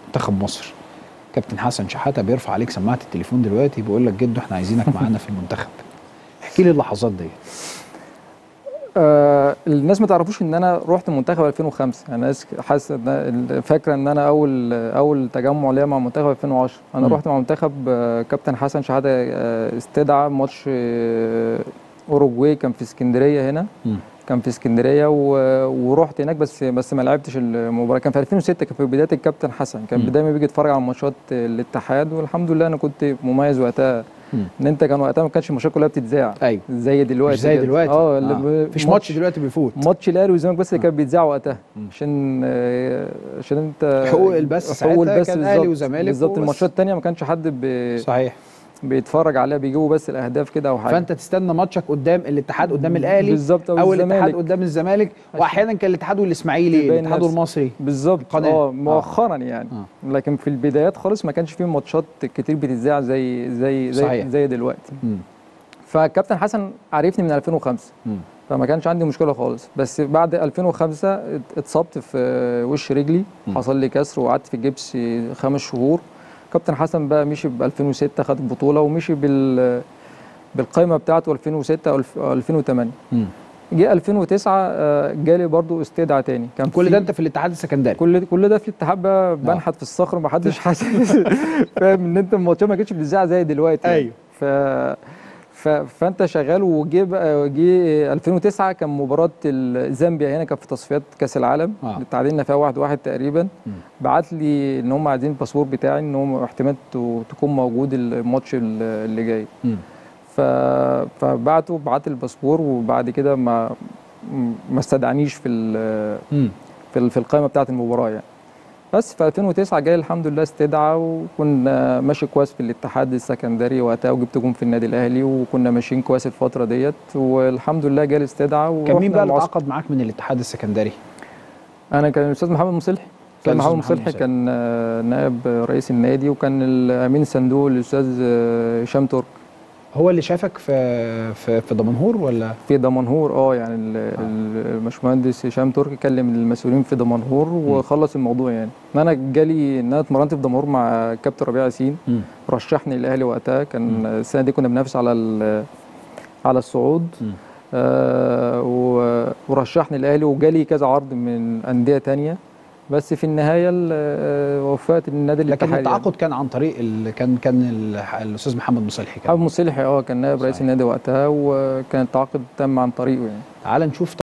منتخب مصر كابتن حسن شحاته بيرفع عليك سماعه التليفون دلوقتي بيقول لك جدو احنا عايزينك معانا في المنتخب احكي لي اللحظات دي آه الناس ما تعرفوش ان انا رحت منتخب 2005 يعني الناس حاسه إن- فاكره ان انا اول اول تجمع ليا مع منتخب 2010 انا مم. رحت مع منتخب آه كابتن حسن شحاته آه استدعى ماتش آه اوروجواي كان في اسكندريه هنا مم. كان في اسكندريه و... ورحت هناك بس بس ما لعبتش المباراه كان في 2006 كان في بدايه الكابتن حسن كان مم. دايما بيجي يتفرج على ماتشات الاتحاد والحمد لله انا كنت مميز وقتها مم. ان انت كان وقتها ما كانش الماتشات كلها بتتذاع ايوه زي دلوقتي مش زي كده. دلوقتي اه اللي ب- مفيش ماتش دلوقتي بيفوت ماتش الاهلي والزمالك بس اللي كان بيتذاع وقتها مم. عشان آه، عشان انت حقوق البث حقوق ساعتها البث كان أهلي بالظبط. وزمالك بالظبط وبس. الماتشات الثانيه ما كانش حد بي... صحيح بيتفرج عليها بيجيبوا بس الاهداف كده او حاجه فانت تستنى ماتشك قدام الاتحاد قدام الاهلي بالظبط او الاتحاد الزمالك. قدام الزمالك واحيانا كان الاتحاد والاسماعيلي يبين الاتحاد نفسه. والمصري بالظبط القناة. اه آه. مؤخرا يعني آه. لكن في البدايات خالص ما كانش فيه ماتشات كتير بتتذاع زي زي زي صحيح. زي دلوقتي مم. فكابتن حسن عرفني من 2005 مم. فما كانش عندي مشكله خالص بس بعد 2005 ات- اتصبت في وش رجلي مم. حصل لي كسر وقعدت في الجبس خمس شهور كابتن حسن بقى مشي ب 2006 خد البطوله ومشي بال بالقائمه بتاعته 2006 او 2008 مم. جه 2009 آه، جالي برضو استدعاء تاني كان كل في- ده انت في الاتحاد السكندري كل كل ده في الاتحاد بقى بنحت في الصخر ما حدش حاسس فاهم ان انت الماتشات ما كانتش بتذاع زي دلوقتي يعني. أيوه. ف ف... فانت شغال وجه بقى جه 2009 كان مباراه ال- زامبيا هنا كانت في تصفيات كاس العالم آه. اللي تعادلنا فيها واحد واحد تقريبا مم. بعت لي ان هم عايزين الباسبور بتاعي ان هم احتمال ت- تكون موجود الماتش ال- اللي جاي مم. ف... فبعته بعت الباسبور وبعد كده ما ما استدعانيش في ال... مم. في ال- في القائمه بتاعه المباراه يعني بس في 2009 جاي الحمد لله استدعى وكنا ماشي كويس في الاتحاد السكندري وقتها وجبت جون في النادي الاهلي وكنا ماشيين كويس الفتره ديت والحمد لله جالي استدعى كان مين بقى اللي المعسكر. تعاقد معاك من الاتحاد السكندري؟ انا كان الاستاذ محمد مصلحي كان الاستاذ محمد الأستاذ محمد مصلحي مصلحي. كان آه، نائب رئيس النادي وكان الامين صندوق الاستاذ آه، هشام ترك هو اللي شافك في في في دمنهور ولا؟ في دمنهور اه يعني ال- ال- الباشمهندس هشام تركي كلم المسؤولين في دمنهور وخلص الموضوع يعني ان انا جالي ان انا اتمرنت في دمنهور مع كابتن ربيع ياسين مم. رشحني الاهلي وقتها كان السنه دي كنا بننافس على ال- على الصعود مم. آه و- ورشحني الاهلي وجالي كذا عرض من انديه تانية بس في النهايه ال- آه، وفقت النادي لكن الاتحاد يعني. التعاقد كان عن طريق ال... كان كان ال- الاستاذ محمد مصلحي كان محمد مصلحي اه كان نائب رئيس صحيح. النادي وقتها وكان التعاقد تم عن طريقه يعني تعال نشوف